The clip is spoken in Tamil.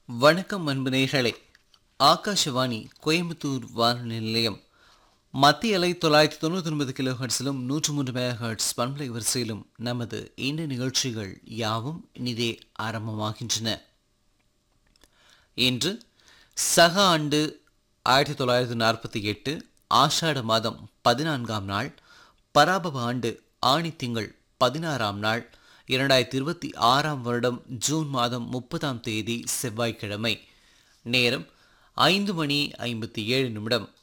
வணக்கம் அன்பு நேயர்களே ஆகாஷவாணி கோயம்புத்தூர் வானொலி நிலையம் மத்திய அலை தொள்ளாயிரத்தி தொண்ணூற்றி ஒன்பது கிலோ ஹெர்ட்ஸிலும் நூற்று மூன்று மெகா ஹெர்ட்ஸ் பண்பலை வரிசையிலும் நமது இந்த நிகழ்ச்சிகள் யாவும் இனிதே ஆரம்பமாகின்றன இன்று சக ஆண்டு ஆயிரத்தி தொள்ளாயிரத்தி நாற்பத்தி எட்டு ஆஷாட மாதம் பதினான்காம் நாள் பராபவ ஆண்டு ஆணி திங்கள் பதினாறாம் நாள் இரண்டாயிரத்தி இருபத்தி ஆறாம் வருடம் ஜூன் மாதம் முப்பதாம் தேதி செவ்வாய்க்கிழமை நேரம் ஐந்து மணி ஐம்பத்தி ஏழு நிமிடம்